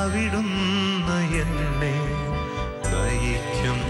അവിടുന്ന് എന്നെ നയിക്കുന്നു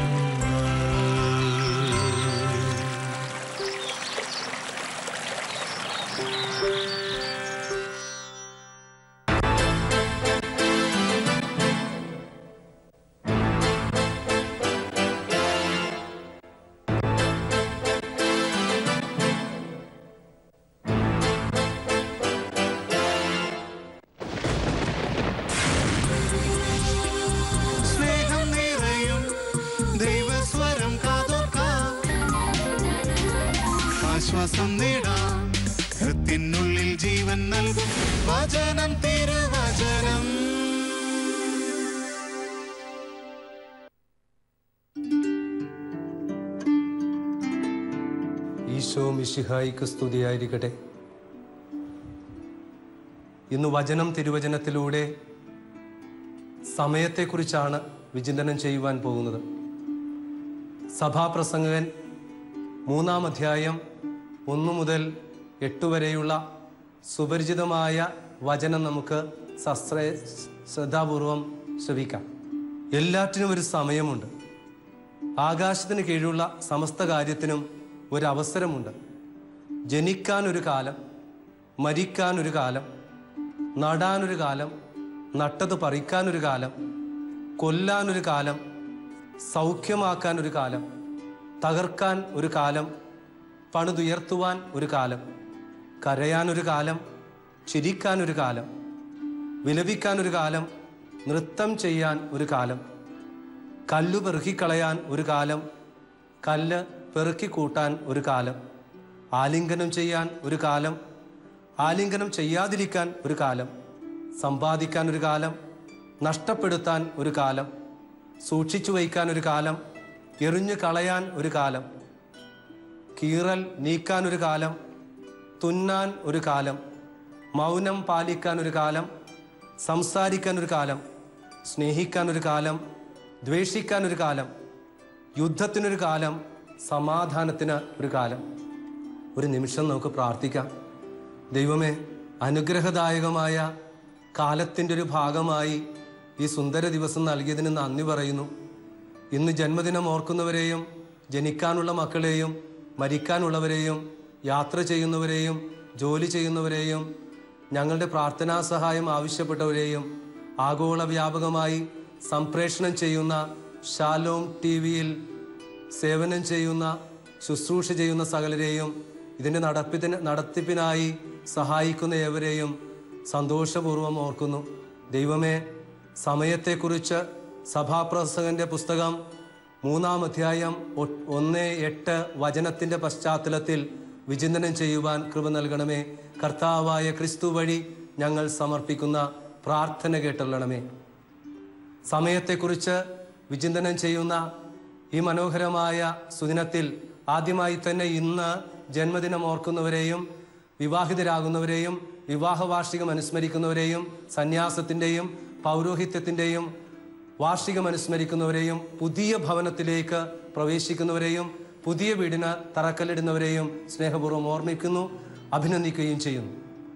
സ്നേഹം നിറയും ദൈവസ്വരം കാതോർക്കാം ആശ്വാസം നേടാം ഹൃത്തിനുള്ളിൽ ജീവൻ നൽകും വചനം തിരുവചനം ഈശോ മിശിഹായിക്ക് സ്തുതിയായിരിക്കട്ടെ ഇന്ന് വചനം തിരുവചനത്തിലൂടെ സമയത്തെക്കുറിച്ചാണ് വിചിന്തനം ചെയ്യുവാൻ പോകുന്നത് സഭാപ്രസംഗകൻ മൂന്നാം അധ്യായം ഒന്നു മുതൽ എട്ട് വരെയുള്ള സുപരിചിതമായ വചനം നമുക്ക് സശ്ര ശ്രദ്ധാപൂർവം ശ്രവിക്കാം എല്ലാറ്റിനും ഒരു സമയമുണ്ട് ആകാശത്തിന് കീഴിലുള്ള സമസ്ത കാര്യത്തിനും ഒരവസരമുണ്ട് ജനിക്കാൻ ഒരു കാലം മരിക്കാൻ ഒരു കാലം നടാനൊരു കാലം നട്ടത് പറിക്കാനൊരു കാലം കൊല്ലാനൊരു കാലം സൗഖ്യമാക്കാൻ ഒരു കാലം തകർക്കാൻ ഒരു കാലം പണിതുയർത്തുവാൻ ഒരു കാലം കരയാനൊരു കാലം ചിരിക്കാനൊരു കാലം വിലപിക്കാനൊരു കാലം നൃത്തം ചെയ്യാൻ ഒരു കാലം കല്ലു പെറുക്കിക്കളയാൻ ഒരു കാലം കല്ല് പെറുക്കി കൂട്ടാൻ ഒരു കാലം ആലിംഗനം ചെയ്യാൻ ഒരു കാലം ആലിംഗനം ചെയ്യാതിരിക്കാൻ ഒരു കാലം സമ്പാദിക്കാൻ ഒരു കാലം നഷ്ടപ്പെടുത്താൻ ഒരു കാലം സൂക്ഷിച്ചു വയ്ക്കാൻ ഒരു കാലം എറിഞ്ഞു കളയാൻ ഒരു കാലം കീറൽ നീക്കാൻ ഒരു കാലം തുന്നാൻ ഒരു കാലം മൗനം പാലിക്കാൻ ഒരു കാലം സംസാരിക്കാൻ ഒരു കാലം സ്നേഹിക്കാൻ ഒരു കാലം ദ്വേഷിക്കാൻ ഒരു കാലം യുദ്ധത്തിനൊരു കാലം സമാധാനത്തിന് ഒരു കാലം ഒരു നിമിഷം നമുക്ക് പ്രാർത്ഥിക്കാം ദൈവമേ അനുഗ്രഹദായകമായ കാലത്തിൻ്റെ ഒരു ഭാഗമായി ഈ സുന്ദര ദിവസം നൽകിയതിന് നന്ദി പറയുന്നു ഇന്ന് ജന്മദിനം ഓർക്കുന്നവരെയും ജനിക്കാനുള്ള മക്കളെയും മരിക്കാനുള്ളവരെയും യാത്ര ചെയ്യുന്നവരെയും ജോലി ചെയ്യുന്നവരെയും ഞങ്ങളുടെ പ്രാർത്ഥനാ സഹായം ആവശ്യപ്പെട്ടവരെയും ആഗോള വ്യാപകമായി സംപ്രേഷണം ചെയ്യുന്ന ഷാലോം ടി വിയിൽ സേവനം ചെയ്യുന്ന ശുശ്രൂഷ ചെയ്യുന്ന സകലരെയും ഇതിൻ്റെ നടപ്പിന് നടത്തിപ്പിനായി സഹായിക്കുന്ന ഏവരെയും സന്തോഷപൂർവ്വം ഓർക്കുന്നു ദൈവമേ സമയത്തെക്കുറിച്ച് സഭാപ്രസംഗന്റെ പുസ്തകം മൂന്നാം അധ്യായം ഒ- ഒന്ന് എട്ട് വചനത്തിൻ്റെ പശ്ചാത്തലത്തിൽ വിചിന്തനം ചെയ്യുവാൻ കൃപ നൽകണമേ കർത്താവായ ക്രിസ്തു വഴി ഞങ്ങൾ സമർപ്പിക്കുന്ന പ്രാർത്ഥന കേട്ടള്ളണമേ സമയത്തെക്കുറിച്ച് വിചിന്തനം ചെയ്യുന്ന ഈ മനോഹരമായ സുദിനത്തിൽ ആദ്യമായി തന്നെ ഇന്ന് ജന്മദിനം ഓർക്കുന്നവരെയും വിവാഹിതരാകുന്നവരെയും വിവാഹ വാർഷികം അനുസ്മരിക്കുന്നവരെയും സന്യാസത്തിൻ്റെയും പൗരോഹിത്യത്തിൻ്റെയും വാർഷികം അനുസ്മരിക്കുന്നവരെയും പുതിയ ഭവനത്തിലേക്ക് പ്രവേശിക്കുന്നവരെയും പുതിയ വീടിന് തറക്കല്ലിടുന്നവരെയും സ്നേഹപൂർവ്വം ഓർമ്മിക്കുന്നു അഭിനന്ദിക്കുകയും ചെയ്യുന്നു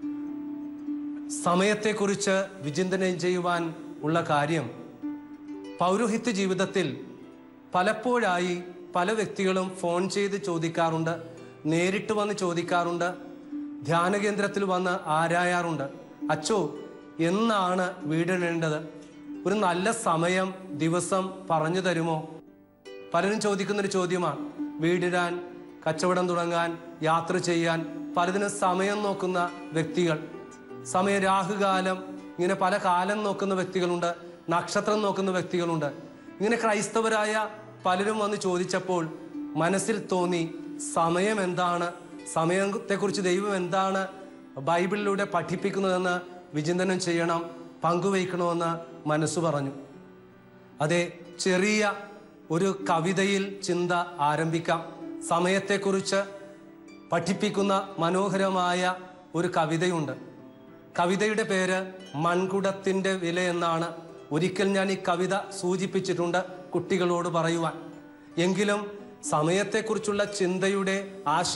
സമയത്തെക്കുറിച്ച് വിചിന്തനം ചെയ്യുവാൻ ഉള്ള കാര്യം പൗരോഹിത്യ ജീവിതത്തിൽ പലപ്പോഴായി പല വ്യക്തികളും ഫോൺ ചെയ്ത് ചോദിക്കാറുണ്ട് നേരിട്ട് വന്ന് ചോദിക്കാറുണ്ട് ധ്യാന കേന്ദ്രത്തിൽ വന്ന് ആരായാറുണ്ട് അച്ചോ എന്നാണ് വീടിടേണ്ടത് ഒരു നല്ല സമയം ദിവസം പറഞ്ഞു തരുമോ പലരും ചോദിക്കുന്നൊരു ചോദ്യമാണ് വീടിടാൻ കച്ചവടം തുടങ്ങാൻ യാത്ര ചെയ്യാൻ പലതിനും സമയം നോക്കുന്ന വ്യക്തികൾ സമയ രാഹുകാലം ഇങ്ങനെ പല കാലം നോക്കുന്ന വ്യക്തികളുണ്ട് നക്ഷത്രം നോക്കുന്ന വ്യക്തികളുണ്ട് ഇങ്ങനെ ക്രൈസ്തവരായ പലരും വന്ന് ചോദിച്ചപ്പോൾ മനസ്സിൽ തോന്നി സമയം എന്താണ് സമയത്തെക്കുറിച്ച് ദൈവം എന്താണ് ബൈബിളിലൂടെ പഠിപ്പിക്കുന്നതെന്ന് വിചിന്തനം ചെയ്യണം പങ്കുവയ്ക്കണമെന്ന് മനസ്സ് പറഞ്ഞു അതെ ചെറിയ ഒരു കവിതയിൽ ചിന്ത ആരംഭിക്കാം സമയത്തെക്കുറിച്ച് പഠിപ്പിക്കുന്ന മനോഹരമായ ഒരു കവിതയുണ്ട് കവിതയുടെ പേര് മൺകുടത്തിൻ്റെ വില എന്നാണ് ഒരിക്കൽ ഞാൻ ഈ കവിത സൂചിപ്പിച്ചിട്ടുണ്ട് കുട്ടികളോട് പറയുവാൻ എങ്കിലും സമയത്തെക്കുറിച്ചുള്ള ചിന്തയുടെ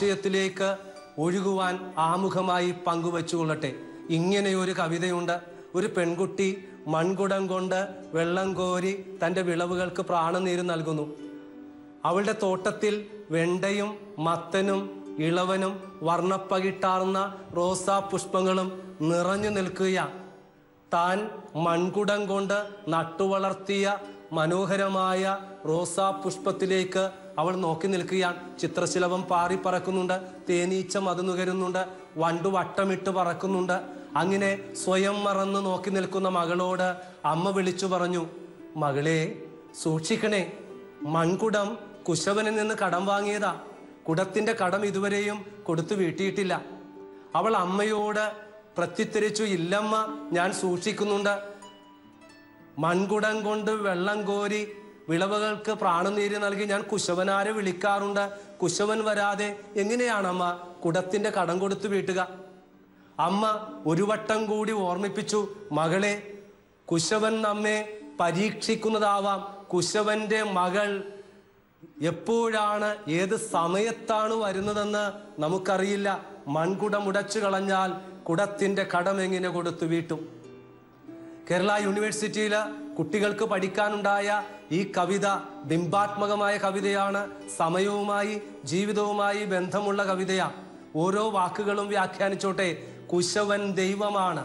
ആശയത്തിലേക്ക് ഒഴുകുവാൻ ആമുഖമായി പങ്കുവച്ചുകൊള്ളട്ടെ ഇങ്ങനെയൊരു കവിതയുണ്ട് ഒരു പെൺകുട്ടി മൺകുടം കൊണ്ട് വെള്ളം കോരി തൻ്റെ വിളവുകൾക്ക് പ്രാണനീര് നൽകുന്നു അവളുടെ തോട്ടത്തിൽ വെണ്ടയും മത്തനും ഇളവനും വർണ്ണപ്പകിട്ടാർന്ന റോസാ പുഷ്പങ്ങളും നിറഞ്ഞു നിൽക്കുകയാണ് താൻ മൺകുടം കൊണ്ട് നട്ടുവളർത്തിയ മനോഹരമായ റോസാ പുഷ്പത്തിലേക്ക് അവൾ നോക്കി നിൽക്കുകയാണ് ചിത്രശിലഭം പാറി പറക്കുന്നുണ്ട് തേനീച്ച മത് നുകരുന്നുണ്ട് വണ്ടു വട്ടമിട്ട് പറക്കുന്നുണ്ട് അങ്ങനെ സ്വയം മറന്ന് നോക്കി നിൽക്കുന്ന മകളോട് അമ്മ വിളിച്ചു പറഞ്ഞു മകളെ സൂക്ഷിക്കണേ മൺകുടം കുശവനിൽ നിന്ന് കടം വാങ്ങിയതാ കുടത്തിന്റെ കടം ഇതുവരെയും കൊടുത്തു വീട്ടിയിട്ടില്ല അവൾ അമ്മയോട് പ്രത്യുത്തരിച്ചു ഇല്ലമ്മ ഞാൻ സൂക്ഷിക്കുന്നുണ്ട് മൺകുടം കൊണ്ട് വെള്ളം കോരി വിളവുകൾക്ക് പ്രാണനീര് നൽകി ഞാൻ കുശവനാരെ വിളിക്കാറുണ്ട് കുശവൻ വരാതെ എങ്ങനെയാണ് അമ്മ കുടത്തിന്റെ കടം കൊടുത്തു വീട്ടുക അമ്മ ഒരു വട്ടം കൂടി ഓർമ്മിപ്പിച്ചു മകളെ കുശവൻ നമ്മെ പരീക്ഷിക്കുന്നതാവാം കുശവന്റെ മകൾ എപ്പോഴാണ് ഏത് സമയത്താണ് വരുന്നതെന്ന് നമുക്കറിയില്ല മൺകുടം ഉടച്ചു കളഞ്ഞാൽ കുടത്തിന്റെ കടം എങ്ങനെ കൊടുത്തു വീട്ടും കേരള യൂണിവേഴ്സിറ്റിയിൽ കുട്ടികൾക്ക് പഠിക്കാനുണ്ടായ ഈ കവിത ബിംബാത്മകമായ കവിതയാണ് സമയവുമായി ജീവിതവുമായി ബന്ധമുള്ള കവിതയാണ് ഓരോ വാക്കുകളും വ്യാഖ്യാനിച്ചോട്ടെ കുശവൻ ദൈവമാണ്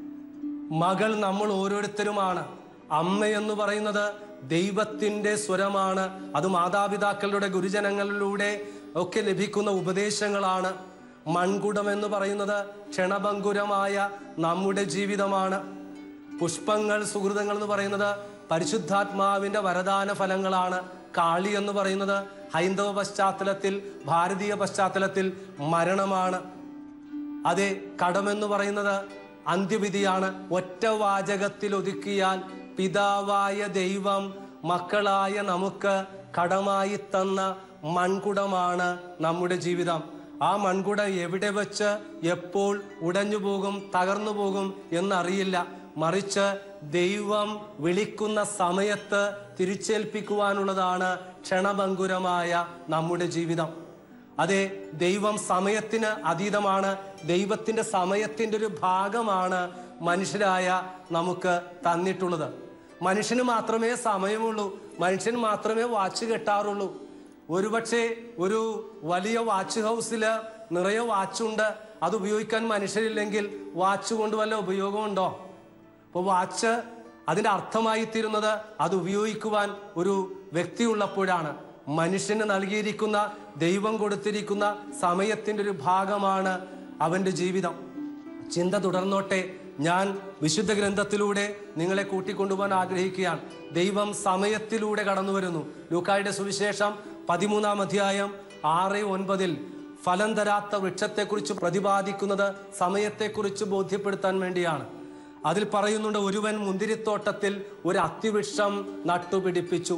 മകൾ നമ്മൾ ഓരോരുത്തരുമാണ് അമ്മ എന്ന് പറയുന്നത് ദൈവത്തിന്റെ സ്വരമാണ് അത് മാതാപിതാക്കളുടെ ഗുരുജനങ്ങളിലൂടെ ഒക്കെ ലഭിക്കുന്ന ഉപദേശങ്ങളാണ് മൺകുടം എന്ന് പറയുന്നത് ക്ഷണഭങ്കുരമായ നമ്മുടെ ജീവിതമാണ് പുഷ്പങ്ങൾ സുഹൃതങ്ങൾ എന്ന് പറയുന്നത് പരിശുദ്ധാത്മാവിന്റെ വരദാന ഫലങ്ങളാണ് കാളി എന്ന് പറയുന്നത് ഹൈന്ദവ പശ്ചാത്തലത്തിൽ ഭാരതീയ പശ്ചാത്തലത്തിൽ മരണമാണ് അതെ കടമെന്ന് പറയുന്നത് അന്ത്യവിധിയാണ് ഒറ്റ വാചകത്തിൽ ഒതുക്കിയാൽ പിതാവായ ദൈവം മക്കളായ നമുക്ക് കടമായി തന്ന മൺകുടമാണ് നമ്മുടെ ജീവിതം ആ മൺകുടം എവിടെ വെച്ച് എപ്പോൾ ഉടഞ്ഞു പോകും തകർന്നു പോകും എന്നറിയില്ല മറിച്ച് ദൈവം വിളിക്കുന്ന സമയത്ത് തിരിച്ചേൽപ്പിക്കുവാനുള്ളതാണ് ക്ഷണഭങ്കുരമായ നമ്മുടെ ജീവിതം അതെ ദൈവം സമയത്തിന് അതീതമാണ് ദൈവത്തിന്റെ സമയത്തിന്റെ ഒരു ഭാഗമാണ് മനുഷ്യരായ നമുക്ക് തന്നിട്ടുള്ളത് മനുഷ്യന് മാത്രമേ സമയമുള്ളൂ മനുഷ്യന് മാത്രമേ വാച്ച് കെട്ടാറുള്ളൂ ഒരുപക്ഷെ ഒരു വലിയ വാച്ച് ഹൗസിൽ നിറയെ വാച്ചുണ്ട് അത് ഉപയോഗിക്കാൻ മനുഷ്യരില്ലെങ്കിൽ വാച്ച് കൊണ്ട് വല്ല ഉപയോഗമുണ്ടോ അപ്പോൾ വാച്ച് അതിന്റെ അർത്ഥമായി തീരുന്നത് അത് ഉപയോഗിക്കുവാൻ ഒരു വ്യക്തി ഉള്ളപ്പോഴാണ് മനുഷ്യന് നൽകിയിരിക്കുന്ന ദൈവം കൊടുത്തിരിക്കുന്ന സമയത്തിന്റെ ഒരു ഭാഗമാണ് അവന്റെ ജീവിതം ചിന്ത തുടർന്നോട്ടെ ഞാൻ വിശുദ്ധ ഗ്രന്ഥത്തിലൂടെ നിങ്ങളെ കൂട്ടിക്കൊണ്ടുപോകാൻ ആഗ്രഹിക്കുകയാണ് ദൈവം സമയത്തിലൂടെ കടന്നു വരുന്നു ലൂക്കായുടെ സുവിശേഷം പതിമൂന്നാം അധ്യായം ആറ് ഒൻപതിൽ ഫലം തരാത്ത വൃക്ഷത്തെക്കുറിച്ച് പ്രതിപാദിക്കുന്നത് സമയത്തെക്കുറിച്ച് ബോധ്യപ്പെടുത്താൻ വേണ്ടിയാണ് അതിൽ പറയുന്നുണ്ട് ഒരുവൻ മുന്തിരിത്തോട്ടത്തിൽ ഒരു അത്തിവൃക്ഷം നട്ടുപിടിപ്പിച്ചു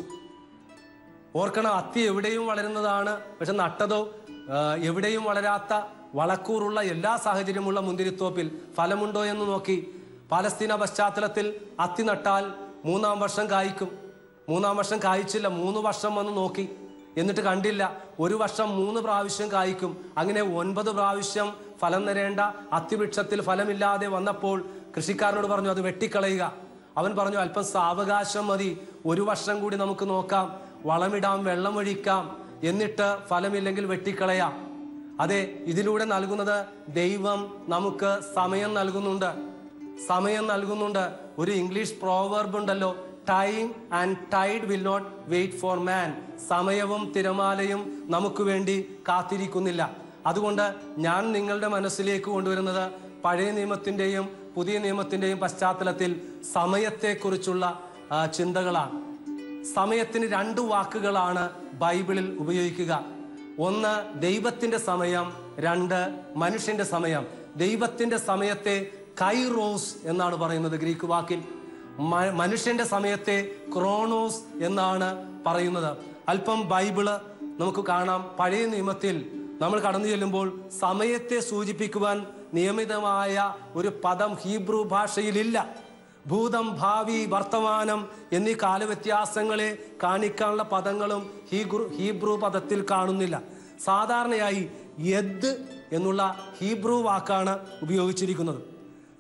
ഓർക്കണം അത്തി എവിടെയും വളരുന്നതാണ് പക്ഷെ നട്ടതോ ആ, എവിടെയും വളരാത്ത വളക്കൂറുള്ള എല്ലാ സാഹചര്യമുള്ള മുന്തിരിത്തോപ്പിൽ ഫലമുണ്ടോ എന്ന് നോക്കി പാലസ്തീന പശ്ചാത്തലത്തിൽ അത്തി നട്ടാൽ മൂന്നാം വർഷം കായ്ക്കും മൂന്നാം വർഷം കായ്ച്ചില്ല മൂന്ന് വർഷം വന്ന് നോക്കി എന്നിട്ട് കണ്ടില്ല ഒരു വർഷം മൂന്ന് പ്രാവശ്യം കായ്ക്കും അങ്ങനെ ഒൻപത് പ്രാവശ്യം ഫലം തരേണ്ട അത്തിവൃക്ഷത്തിൽ ഫലമില്ലാതെ വന്നപ്പോൾ കൃഷിക്കാരനോട് പറഞ്ഞു അത് വെട്ടിക്കളയുക അവൻ പറഞ്ഞു അല്പം സാവകാശം മതി ഒരു വർഷം കൂടി നമുക്ക് നോക്കാം വളമിടാം വെള്ളമൊഴിക്കാം എന്നിട്ട് ഫലമില്ലെങ്കിൽ വെട്ടിക്കളയാം അതെ ഇതിലൂടെ നൽകുന്നത് ദൈവം നമുക്ക് സമയം നൽകുന്നുണ്ട് സമയം നൽകുന്നുണ്ട് ഒരു ഇംഗ്ലീഷ് പ്രോവർബ് ഉണ്ടല്ലോ time and tide will not wait for man സമയവും തിരമാലയും നമുക്ക് വേണ്ടി കാത്തിരിക്കുന്നില്ല അതുകൊണ്ട് ഞാൻ നിങ്ങളുടെ മനസ്സിലേക്ക് കൊണ്ടുവരുന്നത് പഴയ നിയമത്തിൻ്റെയും പുതിയ നിയമത്തിൻ്റെയും പശ്ചാത്തലത്തിൽ സമയത്തെക്കുറിച്ചുള്ള ആ, ചിന്തകളാണ് സമയത്തിന് രണ്ട് വാക്കുകളാണ് ബൈബിളിൽ ഉപയോഗിക്കുക ഒന്ന് ദൈവത്തിന്റെ സമയം രണ്ട് മനുഷ്യന്റെ സമയം ദൈവത്തിന്റെ സമയത്തെ കൈറോസ് എന്നാണ് പറയുന്നത് ഗ്രീക്ക് വാക്കിൽ മ- മനുഷ്യന്റെ സമയത്തെ ക്രോണോസ് എന്നാണ് പറയുന്നത് അല്പം ബൈബിള് നമുക്ക് കാണാം പഴയ നിയമത്തിൽ നമ്മൾ കടന്നു ചെല്ലുമ്പോൾ സമയത്തെ സൂചിപ്പിക്കുവാൻ നിയമിതമായ ഒരു പദം ഹീബ്രു ഭാഷയിലില്ല ഭൂതം ഭാവി വർത്തമാനം എന്നീ കാലവ്യത്യാസങ്ങളെ കാണിക്കാനുള്ള പദങ്ങളും ഹീബ്രു ഹീബ്രു പദത്തിൽ കാണുന്നില്ല സാധാരണയായി യദ് എന്നുള്ള ഹീബ്രു വാക്കാണ് ഉപയോഗിച്ചിരിക്കുന്നത്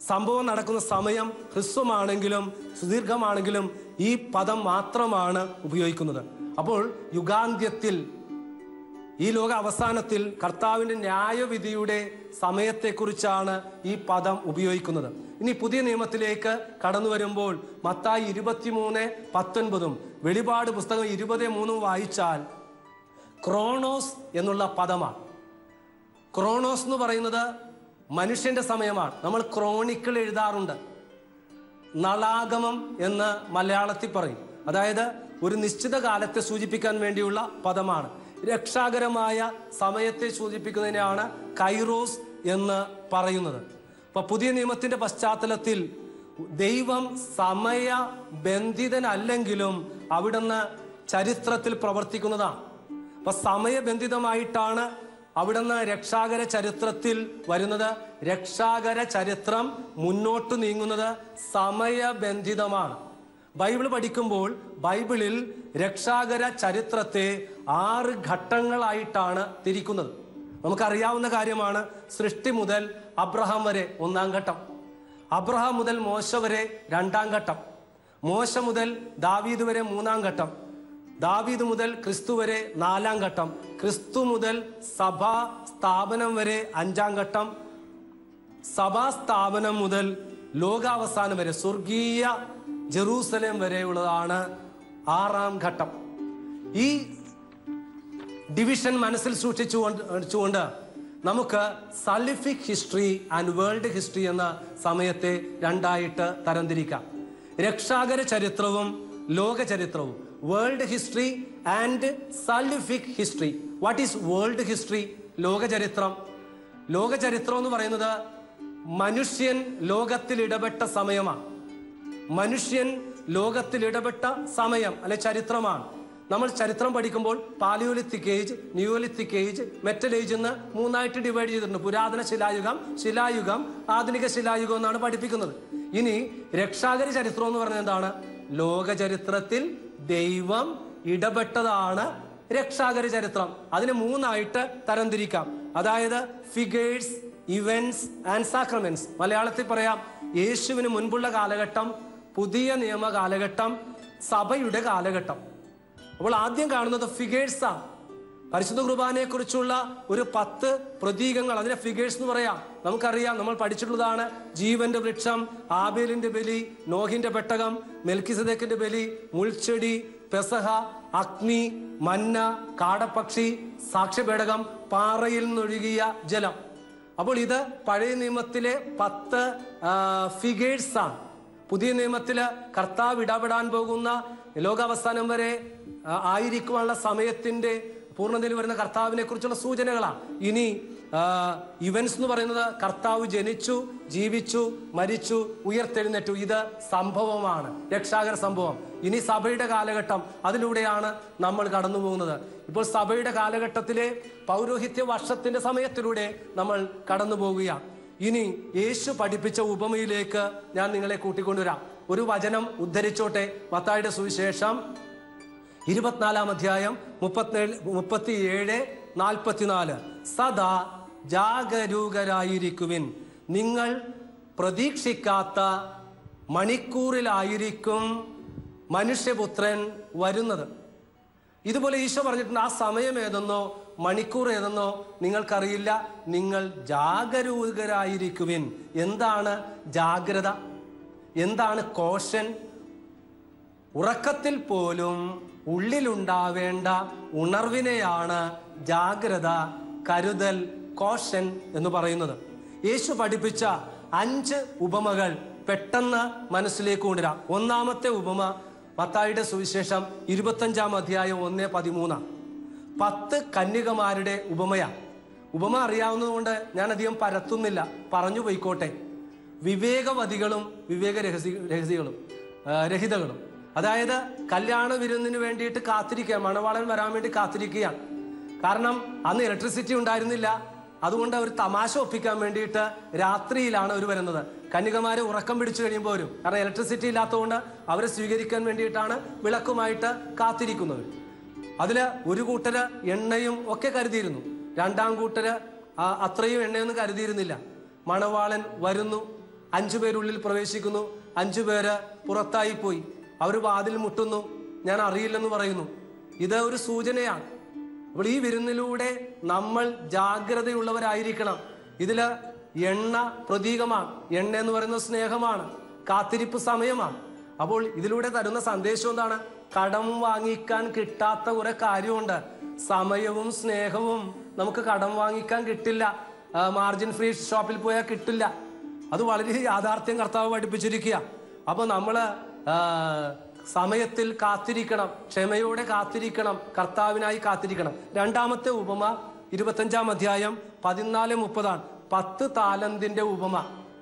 സംഭവം നടക്കുന്ന സമയം ഹ്രസ്വമാണെങ്കിലും സുദീർഘമാണെങ്കിലും ഈ പദം മാത്രമാണ് ഉപയോഗിക്കുന്നത് അപ്പോൾ യുഗാന്ത്യത്തിൽ ഈ ലോക അവസാനത്തിൽ കർത്താവിന്റെ ന്യായവിധിയുടെ സമയത്തെക്കുറിച്ചാണ് ഈ പദം ഉപയോഗിക്കുന്നത് ഇനി പുതിയ നിയമത്തിലേക്ക് കടന്നു വരുമ്പോൾ മത്തായി ഇരുപത്തിമൂന്ന് പത്തൊൻപതും വെളിപാട് പുസ്തകം ഇരുപത് മൂന്നും വായിച്ചാൽ ക്രോണോസ് എന്നുള്ള പദമാണ് ക്രോണോസ് എന്ന് പറയുന്നത് മനുഷ്യന്റെ സമയമാണ് നമ്മൾ ക്രോണിക്കിൾ എഴുതാറുണ്ട് നളാഗമം എന്ന് മലയാളത്തിൽ പറയും അതായത് ഒരു നിശ്ചിത കാലത്തെ സൂചിപ്പിക്കാൻ വേണ്ടിയുള്ള പദമാണ് രക്ഷാകരമായ സമയത്തെ സൂചിപ്പിക്കുന്നതിനാണ് കൈറോസ് എന്ന് പറയുന്നത് അപ്പൊ പുതിയ നിയമത്തിന്റെ പശ്ചാത്തലത്തിൽ ദൈവം സമയ ബന്ധിതനല്ലെങ്കിലും അവിടുന്ന് ചരിത്രത്തിൽ പ്രവർത്തിക്കുന്നതാണ് അപ്പൊ സമയബന്ധിതമായിട്ടാണ് അവിടുന്ന് രക്ഷാകര ചരിത്രത്തിൽ വരുന്നത് രക്ഷാകര ചരിത്രം മുന്നോട്ട് നീങ്ങുന്നത് സമയബന്ധിതമാണ് ബൈബിൾ പഠിക്കുമ്പോൾ ബൈബിളിൽ രക്ഷാകര ചരിത്രത്തെ ആറ് ഘട്ടങ്ങളായിട്ടാണ് തിരിക്കുന്നത് നമുക്കറിയാവുന്ന കാര്യമാണ് സൃഷ്ടി മുതൽ അബ്രഹാം വരെ ഒന്നാം ഘട്ടം അബ്രഹാം മുതൽ മോശ വരെ രണ്ടാം ഘട്ടം മോശ മുതൽ ദാവീദ് വരെ മൂന്നാം ഘട്ടം ദാവീദ് മുതൽ ക്രിസ്തു വരെ നാലാം ഘട്ടം ക്രിസ്തു മുതൽ സഭാ സ്ഥാപനം വരെ അഞ്ചാം ഘട്ടം സഭാ സ്ഥാപനം മുതൽ ലോകാവസാനം വരെ സ്വർഗീയ ജെറൂസലേം വരെയുള്ളതാണ് ആറാം ഘട്ടം ഈ ഡിവിഷൻ മനസ്സിൽ സൂക്ഷിച്ചുകൊണ്ട് കൊണ്ട് നമുക്ക് salvific history and world history എന്ന സമയത്തെ രണ്ടായിട്ട് തരംതിരിക്കാം രക്ഷാകര ചരിത്രവും ലോക ചരിത്രവും world history and salvific history what is world history ലോക ചരിത്രം ലോക ചരിത്രം എന്ന് പറയുന്നത് മനുഷ്യൻ ലോകത്തിൽ ഇടപെട്ട സമയമാണ് മനുഷ്യൻ ലോകത്തിൽ ഇടപെട്ട സമയം അല്ലെ ചരിത്രമാണ് നമ്മൾ ചരിത്രം പഠിക്കുമ്പോൾ paleolithic age neolithic age metal age എന്ന് മൂന്നായിട്ട് ഡിവൈഡ് ചെയ്തിട്ടുണ്ട് പുരാതന ശിലായുഗം ശിലായുഗം ആധുനിക ശിലായുഗം എന്നാണ് പഠിപ്പിക്കുന്നത് ഇനി രക്ഷാകര ചരിത്രം എന്ന് പറയുന്നത് എന്താണ് ലോക ചരിത്രത്തിൽ ദൈവം ഇടപെട്ടതാണ് രക്ഷാകര ചരിത്രം അതിനെ മൂന്നായിട്ട് തരംതിരിക്കാം അതായത് ഫിഗേഴ്സ് ഇവന്റ്സ് ആൻഡ് സാക്രമെന്റ്സ് മലയാളത്തിൽ പറയാം യേശുവിന് മുൻപുള്ള കാലഘട്ടം പുതിയ നിയമ കാലഘട്ടം സഭയുടെ കാലഘട്ടം അപ്പോൾ ആദ്യം കാണുന്നത് ഫിഗേഴ്സാണ് പരിശുദ്ധ കുർബാനയെ കുറിച്ചുള്ള ഒരു പത്ത് പ്രതീകങ്ങൾ അതിനെ ഫിഗേഴ്സ് എന്ന് പറയാം നമുക്കറിയാം നമ്മൾ പഠിച്ചിട്ടുള്ളതാണ് ജീവന്റെ വൃക്ഷം ആബേലിന്റെ ബലി നോഹിന്റെ പെട്ടകം മെൽക്കിസദേക്കിന്റെ ബലി മുൾച്ചെടി പെസഹ അഗ്നി മന്ന കാടപ്പക്ഷി സാക്ഷ്യപേടകം പാറയിൽ നിന്നൊഴുകിയ ജലം അപ്പോൾ ഇത് പഴയ നിയമത്തിലെ പത്ത് ഫിഗേഴ്സ് ആണ് പുതിയ നിയമത്തില് കർത്താവ് ഇടപെടാൻ പോകുന്ന ലോകാവസാനം വരെ ആ, ആയിരിക്കുവാനുള്ള സമയത്തിന്റെ പൂർണ്ണതയിൽ വരുന്ന കർത്താവിനെ കുറിച്ചുള്ള സൂചനകളാണ് ഇനി ഇവന്റ്സ് എന്ന് പറയുന്നത് കർത്താവ് ജനിച്ചു ജീവിച്ചു മരിച്ചു ഉയർത്തെഴുന്നേറ്റു ഇത് സംഭവമാണ് രക്ഷാകര സംഭവം ഇനി സഭയുടെ കാലഘട്ടം അതിലൂടെയാണ് നമ്മൾ കടന്നു പോകുന്നത് ഇപ്പോൾ സഭയുടെ കാലഘട്ടത്തിലെ പൗരോഹിത്യ വർഷത്തിന്റെ സമയത്തിലൂടെ നമ്മൾ കടന്നു പോവുകയാണ് ഇനി യേശു പഠിപ്പിച്ച ഉപമയിലേക്ക് ഞാൻ നിങ്ങളെ കൂട്ടിക്കൊണ്ടുവരാം ഒരു വചനം ഉദ്ധരിച്ചോട്ടെ മത്തായുടെ സുവിശേഷം ഇരുപത്തിനാലാം അധ്യായം മുപ്പത്തിയേഴ് മുപ്പത്തിയേഴ് നാൽപ്പത്തിനാല് സദാ ജാഗരൂകരായിരിക്കുവിൻ നിങ്ങൾ പ്രതീക്ഷിക്കാത്ത മണിക്കൂറിലായിരിക്കും മനുഷ്യപുത്രൻ വരുന്നത് ഇതുപോലെ ഈശോ പറഞ്ഞിട്ടുണ്ട് ആ സമയം ഏതെന്നോ മണിക്കൂർ ഏതെന്നോ നിങ്ങൾക്കറിയില്ല നിങ്ങൾ ജാഗരൂകരായിരിക്കുവിൻ എന്താണ് ജാഗ്രത എന്താണ് കോഷൻ ഉറക്കത്തിൽ പോലും ഉള്ളിലുണ്ടാവേണ്ട ഉണർവിനെയാണ് ജാഗ്രത കരുതൽ കോഷൻ എന്ന് പറയുന്നത് യേശു പഠിപ്പിച്ച അഞ്ച് ഉപമകൾ പെട്ടെന്ന് മനസ്സിലേക്ക് കൊണ്ടുവരാം ഒന്നാമത്തെ ഉപമ മത്തായിയുടെ സുവിശേഷം ഇരുപത്തഞ്ചാം അധ്യായം ഒന്ന് പതിമൂന്നാം പത്ത് കന്യകമാരുടെ ഉപമയാണ് ഉപമ അറിയാവുന്നതുകൊണ്ട് ഞാൻ അധികം പരത്തുന്നില്ല പറഞ്ഞു പോയിക്കോട്ടെ വിവേകവതികളും വിവേക രഹസ്യ രഹസ്യകളും ആ, രഹിതകളും അതായത് കല്യാണ വിരുന്നിന് വേണ്ടിയിട്ട് കാത്തിരിക്കുക മണവാളൻ വരാൻ വേണ്ടി കാത്തിരിക്കുകയാണ് കാരണം അന്ന് ഇലക്ട്രിസിറ്റി ഉണ്ടായിരുന്നില്ല അതുകൊണ്ട് അവർ തമാശ ഒപ്പിക്കാൻ വേണ്ടിയിട്ട് രാത്രിയിലാണ് അവർ വരുന്നത് കന്യകമാരെ ഉറക്കം പിടിച്ചു കഴിയുമ്പോൾ വരും കാരണം ഇലക്ട്രിസിറ്റി ഇല്ലാത്തതുകൊണ്ട് അവരെ സ്വീകരിക്കാൻ വേണ്ടിയിട്ടാണ് വിളക്കുമായിട്ട് കാത്തിരിക്കുന്നത് അതില് ഒരു കൂട്ടര് എണ്ണയും ഒക്കെ കരുതിയിരുന്നു രണ്ടാം കൂട്ടര് ആ, അത്രയും എണ്ണയൊന്നും കരുതിയിരുന്നില്ല മണവാളൻ വരുന്നു അഞ്ചു പേരുള്ളിൽ പ്രവേശിക്കുന്നു അഞ്ചു പേര് പുറത്തായി പോയി അവർ വാതിൽ മുട്ടുന്നു ഞാൻ അറിയില്ലെന്ന് പറയുന്നു ഇത് ഒരു സൂചനയാണ് അപ്പോൾ ഈ വിരുന്നിലൂടെ നമ്മൾ ജാഗ്രതയുള്ളവരായിരിക്കണം ഇതില് എണ്ണ പ്രതീകമാണ് എണ്ണ എന്ന് പറയുന്നത് സ്നേഹമാണ് കാത്തിരിപ്പ് സമയമാണ് അപ്പോൾ ഇതിലൂടെ തരുന്ന സന്ദേശം എന്താണ് കടം വാങ്ങിക്കാൻ കിട്ടാത്ത കുറെ കാര്യമുണ്ട് സമയവും സ്നേഹവും നമുക്ക് കടം വാങ്ങിക്കാൻ കിട്ടില്ല മാർജിൻ ഫ്രീ ഷോപ്പിൽ പോയാൽ കിട്ടില്ല അത് വളരെ യാഥാർത്ഥ്യം കർത്താവ് പഠിപ്പിച്ചിരിക്കുക അപ്പൊ നമ്മള് ആ, സമയത്തിൽ കാത്തിരിക്കണം ക്ഷമയോടെ കാത്തിരിക്കണം കർത്താവിനായി കാത്തിരിക്കണം രണ്ടാമത്തെ ഉപമ ഇരുപത്തഞ്ചാം അധ്യായം പതിനാല് മുപ്പതാണ് പത്ത് താലന്തിന്റെ ഉപമ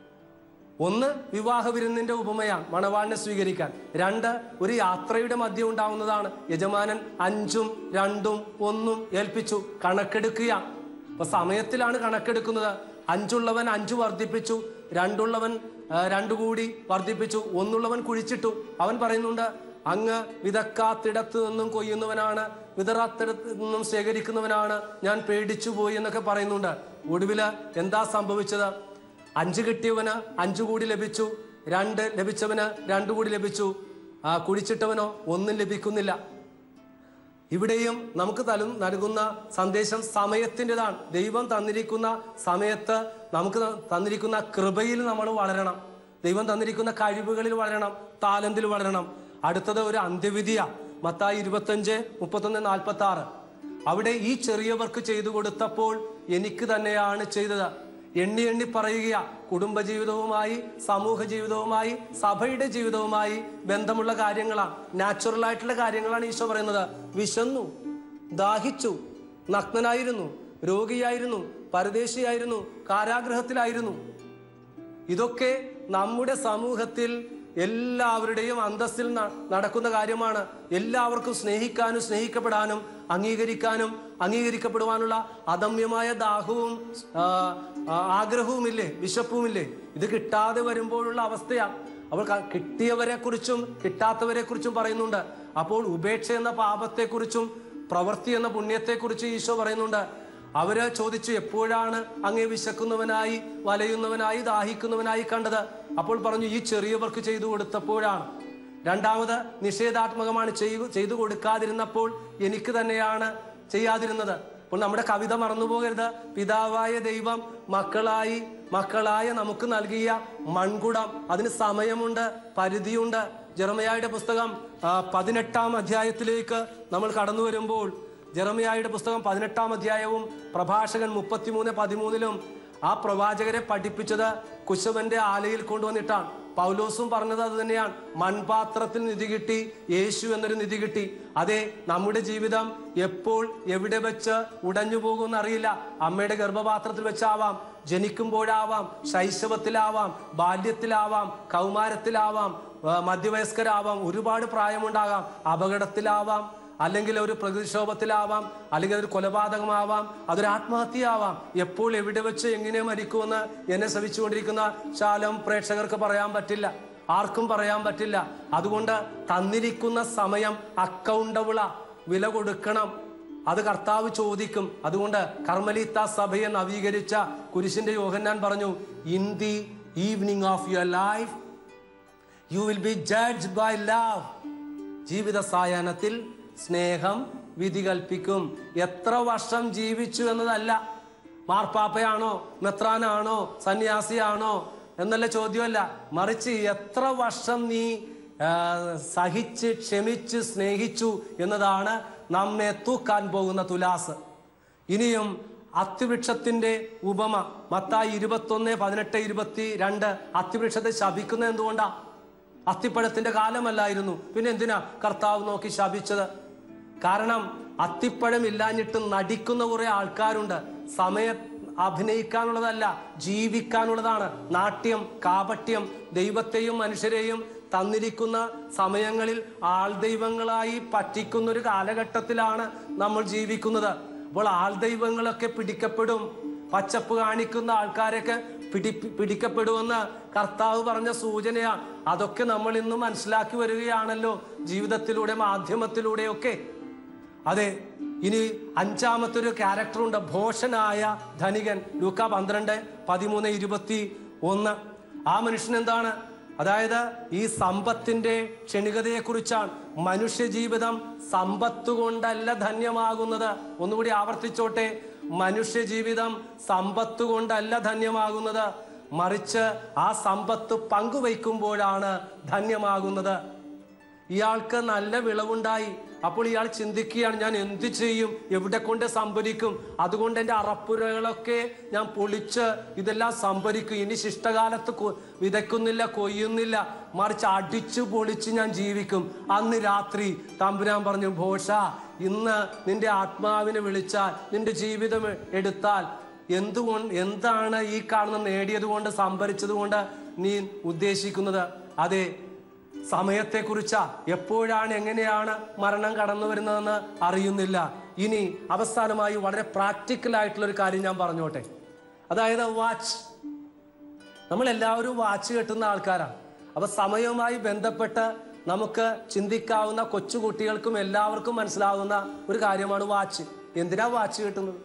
ഒന്ന് വിവാഹ വിരുന്നിന്റെ ഉപമയാണ് മണവാളിനെ സ്വീകരിക്കാൻ രണ്ട് ഒരു യാത്രയുടെ മധ്യം ഉണ്ടാവുന്നതാണ് യജമാനൻ അഞ്ചും രണ്ടും ഒന്നും ഏൽപ്പിച്ചു കണക്കെടുക്കുകയാണ് അപ്പൊ സമയത്തിലാണ് കണക്കെടുക്കുന്നത് അഞ്ചുള്ളവൻ അഞ്ചു വർദ്ധിപ്പിച്ചു രണ്ടുള്ളവൻ ആ, രണ്ടു കൂടി വർദ്ധിപ്പിച്ചു ഒന്നുള്ളവൻ കുഴിച്ചിട്ടു അവൻ പറയുന്നുണ്ട് അങ്ങ് വിതക്കാത്തിടത്ത് നിന്നും കൊയ്യുന്നവനാണ് വിതറാത്തിടത്ത് നിന്നും ശേഖരിക്കുന്നവനാണ് ഞാൻ പേടിച്ചു പോയി എന്നൊക്കെ പറയുന്നുണ്ട് ഒടുവില് എന്താ സംഭവിച്ചത് അഞ്ച് കിട്ടിയവന് അഞ്ചു കൂടി ലഭിച്ചു രണ്ട് ലഭിച്ചവന് രണ്ടു കൂടി ലഭിച്ചു ആ കുഴിച്ചിട്ടവനോ ഒന്നും ലഭിക്കുന്നില്ല ഇവിടെയും നമുക്ക് തലും നൽകുന്ന സന്ദേശം സമയത്തിൻ്റെതാണ് ദൈവം തന്നിരിക്കുന്ന സമയത്ത് നമുക്ക് ത- തന്നിരിക്കുന്ന കൃപയിൽ നമ്മൾ വളരണം ദൈവം തന്നിരിക്കുന്ന കഴിവുകളിൽ വളരണം താലന്തിൽ വളരണം അടുത്തത് ഒരു അന്ത്യവിധിയാ മത്തായി ഇരുപത്തഞ്ച് മുപ്പത്തൊന്ന് നാൽപ്പത്തി ആറ് അവിടെ ഈ ചെറിയവർക്ക് ചെയ്തു കൊടുത്തപ്പോൾ എനിക്ക് തന്നെയാണ് ചെയ്തത് എണ്ണി എണ്ണി പറയുക കുടുംബജീവിതവുമായി സമൂഹ ജീവിതവുമായി സഭയുടെ ജീവിതവുമായി ബന്ധമുള്ള കാര്യങ്ങളാണ് നാച്ചുറൽ ആയിട്ടുള്ള കാര്യങ്ങളാണ് ഈശോ പറയുന്നത് വിശന്നു ദാഹിച്ചു നഗ്നനായിരുന്നു രോഗിയായിരുന്നു പരദേശിയായിരുന്നു കാരാഗ്രഹത്തിലായിരുന്നു ഇതൊക്കെ നമ്മുടെ സമൂഹത്തിൽ എല്ലാവരുടെയും അന്തസ്സിൽ ന- നടക്കുന്ന കാര്യമാണ് എല്ലാവർക്കും സ്നേഹിക്കാനും സ്നേഹിക്കപ്പെടാനും അംഗീകരിക്കാനും അംഗീകരിക്കപ്പെടുവാനുള്ള അദമ്യമായ ദാഹവും ആ, ആ, ആഗ്രഹവുമില്ലേ വിശപ്പുമില്ലേ ഇത് കിട്ടാതെ വരുമ്പോഴുള്ള അവസ്ഥയാണ് അവൾ ക- കിട്ടിയവരെ കുറിച്ചും കിട്ടാത്തവരെ കുറിച്ചും പറയുന്നുണ്ട് അപ്പോൾ ഉപേക്ഷ എന്ന പാപത്തെക്കുറിച്ചും പ്രവൃത്തി എന്ന പുണ്യത്തെക്കുറിച്ചും ഈശോ പറയുന്നുണ്ട് അവര് ചോദിച്ചു എപ്പോഴാണ് അങ്ങേ വിശക്കുന്നവനായി വലയുന്നവനായി ദാഹിക്കുന്നവനായി കണ്ടത് അപ്പോൾ പറഞ്ഞു ഈ ചെറിയവർക്ക് ചെയ്തു കൊടുത്തപ്പോഴാണ് രണ്ടാമത് നിഷേധാത്മകമാണ് ചെയ്തു ചെയ്തു കൊടുക്കാതിരുന്നപ്പോൾ എനിക്ക് തന്നെയാണ് ചെയ്യാതിരുന്നത് അപ്പോൾ നമ്മുടെ കവിത മറന്നുപോകരുത് പിതാവായ ദൈവം മക്കളായി മക്കളായ നമുക്ക് നൽകിയ മൺകുടം അതിന് സമയമുണ്ട് പരിധിയുണ്ട് ജെറമയായുടെ പുസ്തകം ആ, പതിനെട്ടാം അധ്യായത്തിലേക്ക് നമ്മൾ കടന്നു വരുമ്പോൾ ജെറമിയായുടെ പുസ്തകം പതിനെട്ടാം അധ്യായവും പ്രഭാഷകൻ മുപ്പത്തിമൂന്ന് പതിമൂന്നിലും ആ പ്രവാചകരെ പഠിപ്പിച്ചത് കുശവന്റെ ആലയിൽ കൊണ്ടുവന്നിട്ടാണ് പൗലോസും പറഞ്ഞത് അത് തന്നെയാണ് മൺപാത്രത്തിൽ നിധി കിട്ടി യേശു എന്നൊരു നിധി കിട്ടി അതെ നമ്മുടെ ജീവിതം എപ്പോൾ എവിടെ വെച്ച് ഉടഞ്ഞു പോകുമെന്ന് അറിയില്ല അമ്മയുടെ ഗർഭപാത്രത്തിൽ വെച്ചാവാം ജനിക്കുമ്പോഴാവാം ശൈശവത്തിലാവാം ബാല്യത്തിലാവാം കൗമാരത്തിലാവാം ആ, മധ്യവയസ്കരാവാം ഒരുപാട് പ്രായമുണ്ടാകാം അപകടത്തിലാവാം അല്ലെങ്കിൽ ഒരു പ്രതിക്ഷോഭത്തിലാവാം അല്ലെങ്കിൽ അതൊരു കൊലപാതകമാവാം അതൊരു ആത്മഹത്യയാവാം എപ്പോൾ എവിടെ വെച്ച് എങ്ങനെ മരിക്കുമെന്ന് എന്നെ ശ്രമിച്ചുകൊണ്ടിരിക്കുന്ന ശാലം പ്രേക്ഷകർക്ക് പറയാൻ പറ്റില്ല ആർക്കും പറയാൻ പറ്റില്ല അതുകൊണ്ട് തന്നിരിക്കുന്ന സമയം അക്കൗണ്ടബിളാ വില കൊടുക്കണം അത് കർത്താവ് ചോദിക്കും അതുകൊണ്ട് കർമ്മലീത്ത സഭയെ നവീകരിച്ച കുരിശിന്റെ യോഹന്നാൻ പറഞ്ഞു in the evening of your life you will be judge by love ജീവിത സായാഹ്നത്തിൽ സ്നേഹം വിധി കൽപ്പിക്കും എത്ര വർഷം ജീവിച്ചു എന്നതല്ല മാർപ്പാപ്പയാണോ മെത്രാനാണോ സന്യാസിയാണോ എന്നല്ല ചോദ്യമല്ല മറിച്ച് എത്ര വർഷം നീ ആ, സഹിച്ച് ക്ഷമിച്ച് സ്നേഹിച്ചു എന്നതാണ് നമ്മെ തൂക്കാൻ പോകുന്ന തുലാസ് ഇനിയും അത്തിവൃക്ഷത്തിന്റെ ഉപമ മത്തായി ഇരുപത്തൊന്ന് പതിനെട്ട് ഇരുപത്തി രണ്ട് അത്തിവൃക്ഷത്തെ ശപിക്കുന്നത് എന്തുകൊണ്ടാ അത്തിപ്പഴത്തിന്റെ കാലമല്ലായിരുന്നു പിന്നെ എന്തിനാ കർത്താവ് നോക്കി ശപിച്ചത് കാരണം അത്തിപ്പഴം ഇല്ലാഞ്ഞിട്ട് നടിക്കുന്ന കുറെ ആൾക്കാരുണ്ട് സമയ അഭിനയിക്കാനുള്ളതല്ല ജീവിക്കാനുള്ളതാണ് നാട്യം കാപട്യം ദൈവത്തെയും മനുഷ്യരെയും തന്നിരിക്കുന്ന സമയങ്ങളിൽ ആൾ ദൈവങ്ങളായി പറ്റിക്കുന്ന ഒരു കാലഘട്ടത്തിലാണ് നമ്മൾ ജീവിക്കുന്നത് അപ്പോൾ ആൾ ദൈവങ്ങളൊക്കെ പിടിക്കപ്പെടും പച്ചപ്പ് കാണിക്കുന്ന ആൾക്കാരൊക്കെ പിടി പിടിക്കപ്പെടുമെന്ന് കർത്താവ് പറഞ്ഞ സൂചനയാണ് അതൊക്കെ നമ്മൾ ഇന്ന് മനസ്സിലാക്കി വരികയാണല്ലോ ജീവിതത്തിലൂടെ മാധ്യമത്തിലൂടെയൊക്കെ അതെ ഇനി അഞ്ചാമത്തെ ഒരു ക്യാരക്ടറുണ്ട് ഭോഷനായ ധനികൻ ലൂക്ക പന്ത്രണ്ട് പതിമൂന്ന് ഇരുപത്തി ഒന്ന് ആ മനുഷ്യൻ എന്താണ് അതായത് ഈ സമ്പത്തിന്റെ ക്ഷണികതയെക്കുറിച്ചാണ് മനുഷ്യ ജീവിതം സമ്പത്ത് കൊണ്ടല്ല ധന്യമാകുന്നത് ഒന്നുകൂടി ആവർത്തിച്ചോട്ടെ മനുഷ്യ ജീവിതം സമ്പത്ത് കൊണ്ടല്ല ധന്യമാകുന്നത് മറിച്ച് ആ സമ്പത്ത് പങ്കുവയ്ക്കുമ്പോഴാണ് ധന്യമാകുന്നത് ഇയാൾക്ക് നല്ല വിളവുണ്ടായി അപ്പോൾ ഇയാൾ ചിന്തിക്കുകയാണ് ഞാൻ എന്ത് ചെയ്യും എവിടെ കൊണ്ട് സംഭരിക്കും അതുകൊണ്ട് എൻ്റെ അറപ്പുരകളൊക്കെ ഞാൻ പൊളിച്ച് ഇതെല്ലാം സംഭരിക്കും ഇനി ശിഷ്ടകാലത്ത് കൊ- വിതയ്ക്കുന്നില്ല കൊയ്യുന്നില്ല മറിച്ച് അടിച്ചു പൊളിച്ച് ഞാൻ ജീവിക്കും അന്ന് രാത്രി തമ്പുരാൻ പറഞ്ഞു ഭോഷ ഇന്ന് നിന്റെ ആത്മാവിനെ വിളിച്ചാൽ നിന്റെ ജീവിതം എടുത്താൽ എന്തുകൊണ്ട് എന്താണ് ഈ കാണുന്ന നേടിയത് കൊണ്ട് സംഭരിച്ചത് കൊണ്ട് നീ ഉദ്ദേശിക്കുന്നത് അതെ സമയത്തെക്കുറിച്ചാ എപ്പോഴാണ് എങ്ങനെയാണ് മരണം കടന്നു വരുന്നതെന്ന് അറിയുന്നില്ല ഇനി അവസാനമായി വളരെ പ്രാക്ടിക്കൽ ആയിട്ടുള്ള ഒരു കാര്യം ഞാൻ പറഞ്ഞോട്ടെ അതായത് വാച്ച് നമ്മൾ എല്ലാവരും വാച്ച് കെട്ടുന്ന ആൾക്കാരാണ് അപ്പൊ സമയവുമായി ബന്ധപ്പെട്ട് നമുക്ക് ചിന്തിക്കാവുന്ന കൊച്ചുകുട്ടികൾക്കും എല്ലാവർക്കും മനസ്സിലാവുന്ന ഒരു കാര്യമാണ് വാച്ച് എന്തിനാ വാച്ച് കെട്ടുന്നത്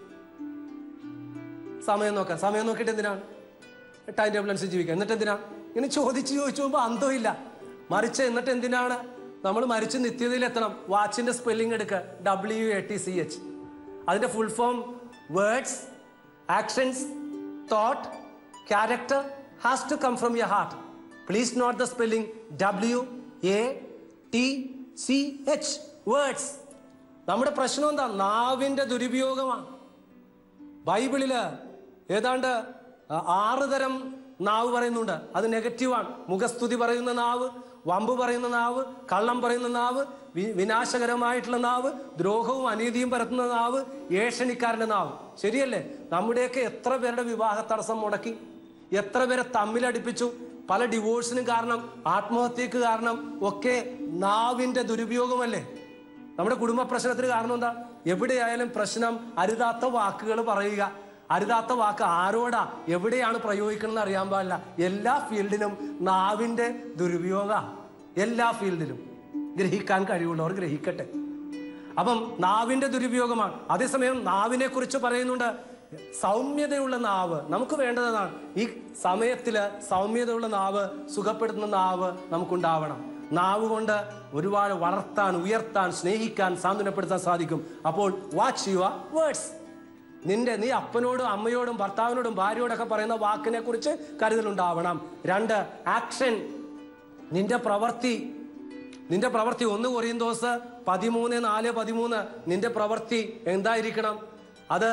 സമയം നോക്കാൻ സമയം നോക്കിയിട്ട് എന്തിനാണ് ടൈം ടേബിൾ അനുസരിച്ച് ജീവിക്കുക എന്നിട്ട് എന്തിനാ ഇങ്ങനെ ചോദിച്ച് ചോദിച്ചു പോകുമ്പോൾ അന്തമില്ല മറിച്ച് എന്നിട്ട് എന്തിനാണ് നമ്മൾ മരിച്ച് നിത്യതയിൽ എത്തണം വാച്ചിന്റെ സ്പെല്ലിംഗ് എടുക്കുക W A T C H അതിന്റെ full form words actions thought character has to come from your heart please note the spelling W A T C H words നമ്മുടെ പ്രശ്നം എന്താ നാവിന്റെ ദുരുപയോഗമാണ് ബൈബിളില് ഏതാണ്ട് ആ, ആറ് തരം നാവ് പറയുന്നുണ്ട് അത് നെഗറ്റീവാണ് മുഖസ്തുതി പറയുന്ന നാവ് വമ്പ് പറയുന്ന നാവ് കള്ളം പറയുന്ന നാവ് വി- വിനാശകരമായിട്ടുള്ള നാവ് ദ്രോഹവും അനീതിയും പരത്തുന്ന നാവ് ഏഷണിക്കാരന്റെ നാവ് ശരിയല്ലേ നമ്മുടെയൊക്കെ എത്ര പേരുടെ വിവാഹ തടസ്സം മുടക്കി എത്ര പേരെ തമ്മിലടിപ്പിച്ചു പല ഡിവോഴ്സിനും കാരണം ആത്മഹത്യക്ക് കാരണം ഒക്കെ നാവിന്റെ ദുരുപയോഗമല്ലേ നമ്മുടെ കുടുംബ പ്രശ്നത്തിന് കാരണം എന്താ എവിടെയായാലും പ്രശ്നം അരുതാത്ത വാക്കുകൾ പറയുക അരുതാത്ത വാക്ക് ആരോടാ എവിടെയാണ് പ്രയോഗിക്കണമെന്ന് അറിയാൻ പാടില്ല എല്ലാ ഫീൽഡിലും നാവിന്റെ ദുരുപയോഗ എല്ലാ ഫീൽഡിലും ഗ്രഹിക്കാൻ കഴിവുള്ളവർ ഗ്രഹിക്കട്ടെ അപ്പം നാവിന്റെ ദുരുപയോഗമാണ് അതേസമയം നാവിനെ കുറിച്ച് പറയുന്നുണ്ട് സൗമ്യതയുള്ള നാവ് നമുക്ക് വേണ്ടതാണ് ഈ സമയത്തില് സൗമ്യതയുള്ള നാവ് സുഖപ്പെടുത്തുന്ന നാവ് നമുക്കുണ്ടാവണം നാവ് കൊണ്ട് ഒരുപാട് വളർത്താൻ ഉയർത്താൻ സ്നേഹിക്കാൻ സാന്ത്വനപ്പെടുത്താൻ സാധിക്കും അപ്പോൾ വാച്ച് യുവർ വേർഡ്സ് നിന്റെ നീ അപ്പനോടും അമ്മയോടും ഭർത്താവിനോടും ഭാര്യയോടൊക്കെ പറയുന്ന വാക്കിനെ കുറിച്ച് കരുതലുണ്ടാവണം രണ്ട് ആക്ഷൻ നിന്റെ പ്രവൃത്തി നിന്റെ പ്രവൃത്തി ഒന്ന് കൊറിയന്തോസ് പതിമൂന്ന് നാല് പതിമൂന്ന് നിന്റെ പ്രവൃത്തി എന്തായിരിക്കണം അത്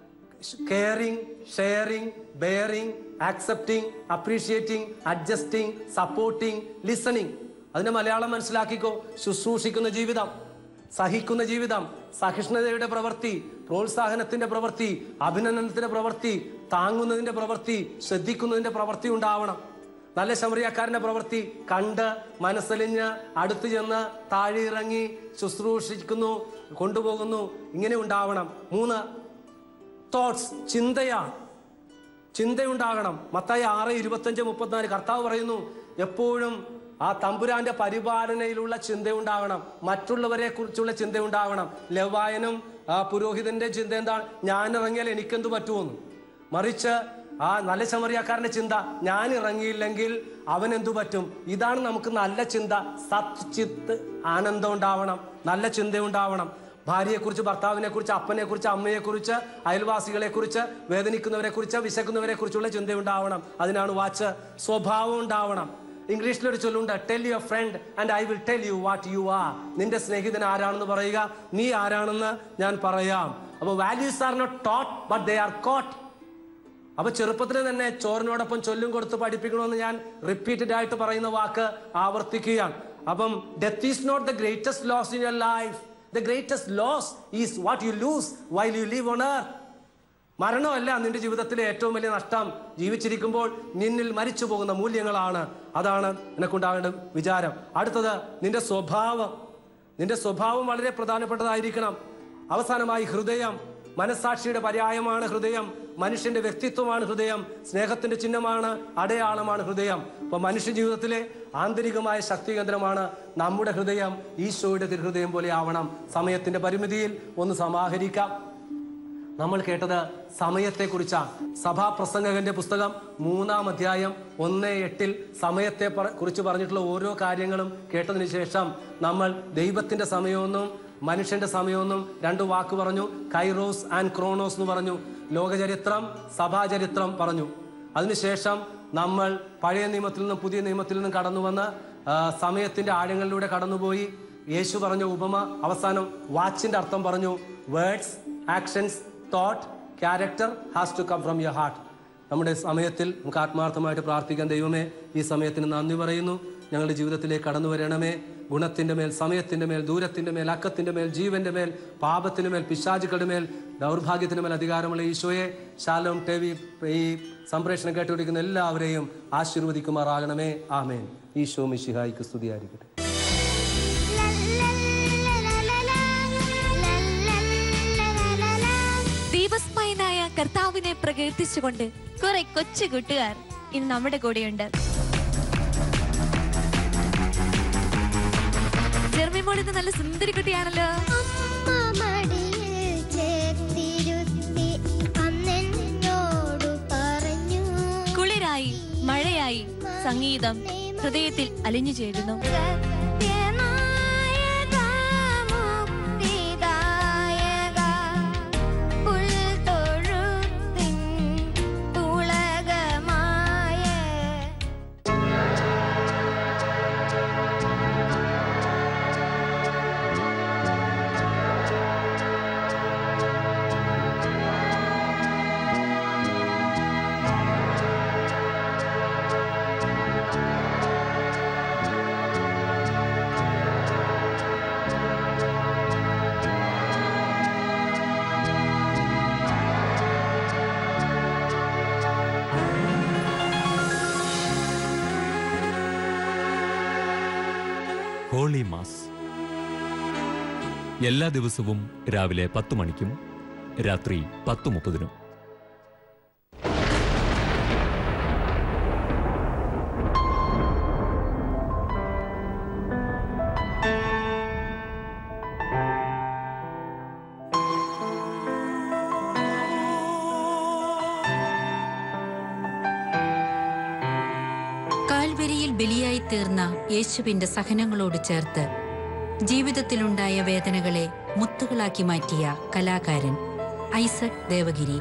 caring sharing bearing accepting appreciating adjusting supporting listening അതിന്റെ മലയാളം മനസ്സിലാക്കിക്കോ ശുശ്രൂഷിക്കുന്ന ജീവിതം സഹിക്കുന്ന ജീവിതം സഹിഷ്ണുതയുടെ പ്രവൃത്തി പ്രോത്സാഹനത്തിന്റെ പ്രവൃത്തി അഭിനന്ദനത്തിന്റെ പ്രവൃത്തി താങ്ങുന്നതിന്റെ പ്രവൃത്തി ശ്രദ്ധിക്കുന്നതിന്റെ പ്രവൃത്തി ഉണ്ടാവണം നല്ല ശമറിയക്കാരന്റെ പ്രവൃത്തി കണ്ട് മനസ്സലിഞ്ഞ് അടുത്തു ചെന്ന് താഴെ ഇറങ്ങി ശുശ്രൂഷിക്കുന്നു കൊണ്ടുപോകുന്നു ഇങ്ങനെ ഉണ്ടാവണം മൂന്ന് തോട്ട്സ് ചിന്തയാണ് ചിന്തയുണ്ടാകണം മത്തായി ആറ് ഇരുപത്തഞ്ച് മുപ്പത്തിനാല് കർത്താവ് പറയുന്നു എപ്പോഴും ആ തമ്പുരാന്റെ പരിപാലനയിലുള്ള ചിന്തയുണ്ടാകണം മറ്റുള്ളവരെ കുറിച്ചുള്ള ചിന്തയുണ്ടാകണം ലവായനും ആ പുരോഹിതന്റെ ചിന്ത എന്താണ് ഞാൻ ഇറങ്ങിയാൽ എനിക്കെന്ത് പറ്റുമെന്ന് മറിച്ച് ആ നല്ല ശമറിയാക്കാരന്റെ ചിന്ത ഞാൻ ഇറങ്ങിയില്ലെങ്കിൽ അവൻ എന്തു പറ്റും ഇതാണ് നമുക്ക് നല്ല ചിന്ത സത് ചിത്ത് ആനന്ദം ഉണ്ടാവണം നല്ല ചിന്തയുണ്ടാവണം ഭാര്യയെക്കുറിച്ച് ഭർത്താവിനെ കുറിച്ച് അപ്പനെ കുറിച്ച് അമ്മയെ കുറിച്ച് അയൽവാസികളെ കുറിച്ച് വേദനിക്കുന്നവരെ കുറിച്ച് വിശക്കുന്നവരെ കുറിച്ചുള്ള ചിന്തയുണ്ടാവണം അതിനാണ് വാച്ച് സ്വഭാവം ഉണ്ടാവണം ഇംഗ്ലീഷിലൊരു ചൊല്ലുണ്ട് tell your friend and I will tell you what you are നിന്റെ സ്നേഹിതൻ ആരാണെന്ന് പറയുക നീ ആരാണെന്ന് ഞാൻ പറയാം അപ്പോൾ values are not taught but they are caught അപ്പൊ ചെറുപ്പത്തിൽ തന്നെ ചോറിനോടൊപ്പം ചൊല്ലും കൊടുത്ത് പഠിപ്പിക്കണമെന്ന് ഞാൻ റിപ്പീറ്റഡ് ആയിട്ട് പറയുന്ന വാക്ക് ആവർത്തിക്കുകയാണ് അപ്പം death is not the greatest loss in your life the greatest loss is what you lose while you live on earth മരണമല്ല നിന്റെ ജീവിതത്തിലെ ഏറ്റവും വലിയ നഷ്ടം ജീവിച്ചിരിക്കുമ്പോൾ നിന്നിൽ മരിച്ചു പോകുന്ന മൂല്യങ്ങളാണ് അതാണ് നിനക്കുണ്ടാകേണ്ട വിചാരം അടുത്തത് നിന്റെ സ്വഭാവം നിന്റെ സ്വഭാവം വളരെ പ്രധാനപ്പെട്ടതായിരിക്കണം അവസാനമായി ഹൃദയം മനസാക്ഷിയുടെ പര്യായമാണ് ഹൃദയം മനുഷ്യന്റെ വ്യക്തിത്വമാണ് ഹൃദയം സ്നേഹത്തിന്റെ ചിഹ്നമാണ് അടയാളമാണ് ഹൃദയം അപ്പൊ മനുഷ്യ ജീവിതത്തിലെ ആന്തരികമായ ശക്തി കേന്ദ്രമാണ് നമ്മുടെ ഹൃദയം ഈശോയുടെ തിരുഹൃദയം പോലെ ആവണം സമയത്തിന്റെ പരിമിതിയിൽ ഒന്ന് സമാഹരിക്കാം നമ്മൾ കേട്ടത് സമയത്തെക്കുറിച്ചാണ് സഭാപ്രസംഗകന്റെ പുസ്തകം മൂന്നാം അധ്യായം ഒന്ന് എട്ടിൽ സമയത്തെ പ- കുറിച്ച് പറഞ്ഞിട്ടുള്ള ഓരോ കാര്യങ്ങളും കേട്ടതിന് ശേഷം നമ്മൾ ദൈവത്തിന്റെ സമയമെന്നും മനുഷ്യന്റെ സമയമെന്നും രണ്ട് വാക്ക് പറഞ്ഞു കൈറോസ് ആൻഡ് ക്രോണോസ് എന്ന് പറഞ്ഞു ലോകചരിത്രം സഭാചരിത്രം പറഞ്ഞു അതിനുശേഷം നമ്മൾ പഴയ നിയമത്തിൽ നിന്നും പുതിയ നിയമത്തിൽ നിന്നും കടന്നു വന്ന് ആ, സമയത്തിന്റെ ആഴങ്ങളിലൂടെ കടന്നുപോയി യേശു പറഞ്ഞ ഉപമ അവസാനം വാച്ചിന്റെ അർത്ഥം പറഞ്ഞു words actions thought character has to come from your heart നമ്മുടെ സമയത്തിൽ നമുക്ക് ആത്മാർത്ഥമായിട്ട് പ്രാർത്ഥിക്കാൻ ദൈവമേ ഈ സമയത്തിന് നന്ദി പറയുന്നു ഞങ്ങളുടെ ജീവിതത്തിലേക്ക് കടന്നു വരണമേ ഗുണത്തിന്റെ മേൽ സമയത്തിന്റെ മേൽ ദൂരത്തിന്റെ മേൽ അക്കത്തിന്റെ മേൽ ജീവന്റെ മേൽ പാപത്തിന്റെ മേൽ പിശാചുക്കളുടെ മേൽ ദൗർഭാഗ്യത്തിന്റെ മേൽ അധികാരമുള്ള ഈശോയെ ശാലോം ടി വി ഈ സംപ്രേഷണം കേട്ടുകൊണ്ടിരിക്കുന്ന എല്ലാവരെയും ആശീർവദിക്കുമാറാകണമേ ആമേൻ ഈശോ മിശിഹായിക്ക് സ്തുതിയായിരിക്കട്ടെ ദീപസ്മയനായ കർത്താവിനെ പ്രകീർത്തിച്ചുകൊണ്ട് കുറെ കൊച്ചു കൂട്ടുകാർ ഇന്ന് നമ്മുടെ കൂടെയുണ്ട് ജെർമി മോളിന്ന് നല്ല സുന്ദരി കുട്ടിയാണല്ലോ അമ്മ മടിയിൽ ചേർത്തിരുത്തി അന്നെന്നോടു പറഞ്ഞു കുളിരായി മഴയായി സംഗീതം ഹൃദയത്തിൽ അലിഞ്ഞു ചേരുന്നു സത്യനായക മുക്തിദായക പുൽത്തൊഴുത്തിൻ തുളകമായ ഹോളി മാസ് എല്ലാ ദിവസവും രാവിലെ പത്ത് മണിക്കും രാത്രി പത്ത് മുപ്പതിനും കാൽവരിയിൽ ബലിയായി തീർന്ന യേശുവിന്റെ സഹനങ്ങളോട് ചേർത്ത് ജീവിതത്തിലുണ്ടായ വേദനകളെ മുത്തുകളാക്കി മാറ്റിയ കലാകാരൻ ഐസക് ദേവഗിരി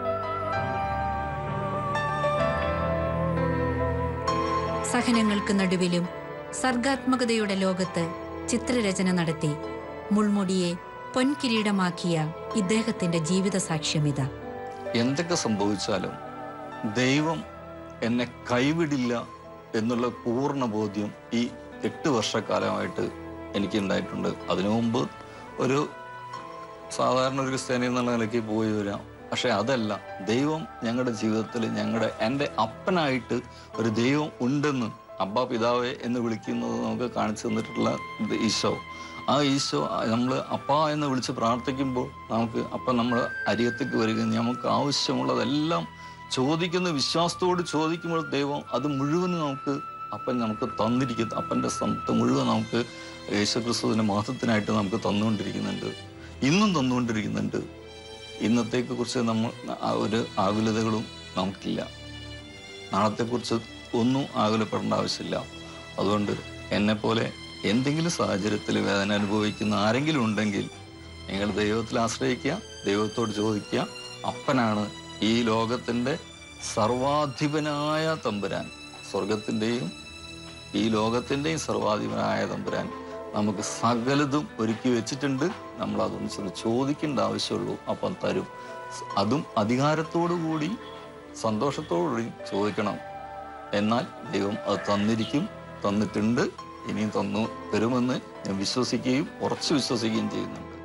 സഹനങ്ങൾക്ക് നടുവിലും സർഗാത്മകതയുടെ ലോകത്ത് ചിത്രരചന നടത്തി മുൾമുടിയെ പൊൻകിരീടമാക്കിയ ഇദ്ദേഹത്തിന്റെ ജീവിത സാക്ഷ്യമിത എന്തൊക്കെ സംഭവിച്ചാലും ദൈവം എന്നെ കൈവിടില്ല എന്നുള്ള പൂർണ്ണ ബോധ്യം ഈ എട്ട് വർഷക്കാലമായിട്ട് എനിക്ക് ഉണ്ടായിട്ടുണ്ട് അതിനു മുമ്പ് ഒരു സാധാരണ ഒരു ക്രിസ്ത്യാനി എന്നുള്ള നിലയ്ക്ക് പോയി വരാം പക്ഷെ അതല്ല ദൈവം ഞങ്ങളുടെ ജീവിതത്തിൽ ഞങ്ങളുടെ എൻ്റെ അപ്പനായിട്ട് ഒരു ദൈവം ഉണ്ടെന്ന് അബ്ബ പിതാവേ എന്ന് വിളിക്കുന്നത് നമുക്ക് കാണിച്ചു തന്നിട്ടുള്ള ഇത് ഈശോ ആ ഈശോ നമ്മൾ അപ്പ എന്ന് വിളിച്ച് പ്രാർത്ഥിക്കുമ്പോൾ നമുക്ക് അപ്പം നമ്മൾ അരികത്തേക്ക് വരികയും നമുക്ക് ആവശ്യമുള്ളതെല്ലാം ചോദിക്കുന്ന വിശ്വാസത്തോട് ചോദിക്കുമ്പോൾ ദൈവം അത് മുഴുവൻ നമുക്ക് അപ്പൻ നമുക്ക് തന്നിരിക്കുന്നു അപ്പൻ്റെ സമ്പത്ത് മുഴുവൻ നമുക്ക് യേശുക്രിസ്തുവിൻ്റെ മഹത്വത്തിനായിട്ട് നമുക്ക് തന്നുകൊണ്ടിരിക്കുന്നുണ്ട് ഇന്നും തന്നുകൊണ്ടിരിക്കുന്നുണ്ട് ഇന്നത്തേക്ക് കുറിച്ച് നമ്മൾ ആ ഒരു ആകുലതകളും നമുക്കില്ല നാളത്തെക്കുറിച്ച് ഒന്നും ആകുലപ്പെടേണ്ട ആവശ്യമില്ല അതുകൊണ്ട് എന്നെപ്പോലെ എന്തെങ്കിലും സാഹചര്യത്തിൽ വേദന അനുഭവിക്കുന്ന ആരെങ്കിലും ഉണ്ടെങ്കിൽ നിങ്ങൾ ദൈവത്തിൽ ആശ്രയിക്കുക ദൈവത്തോട് ചോദിക്കുക അപ്പനാണ് ഈ ലോകത്തിൻ്റെ സർവാധിപനായ തമ്പുരാൻ സ്വർഗത്തിൻ്റെയും ഈ ലോകത്തിൻ്റെയും സർവാധിപനായ തമ്പുരാൻ നമുക്ക് സകലതും ഒരുക്കി വെച്ചിട്ടുണ്ട് നമ്മൾ അതൊന്നും ചെന്ന് ചോദിക്കേണ്ട ആവശ്യമുള്ളൂ അപ്പം തരും അതും അധികാരത്തോടു കൂടി സന്തോഷത്തോടു കൂടി ചോദിക്കണം എന്നാൽ ദൈവം അത് തന്നിരിക്കും തന്നിട്ടുണ്ട് ഇനിയും തന്നു തരുമെന്ന് ഞാൻ വിശ്വസിക്കുകയും ഉറച്ചു വിശ്വസിക്കുകയും ചെയ്യുന്നുണ്ട്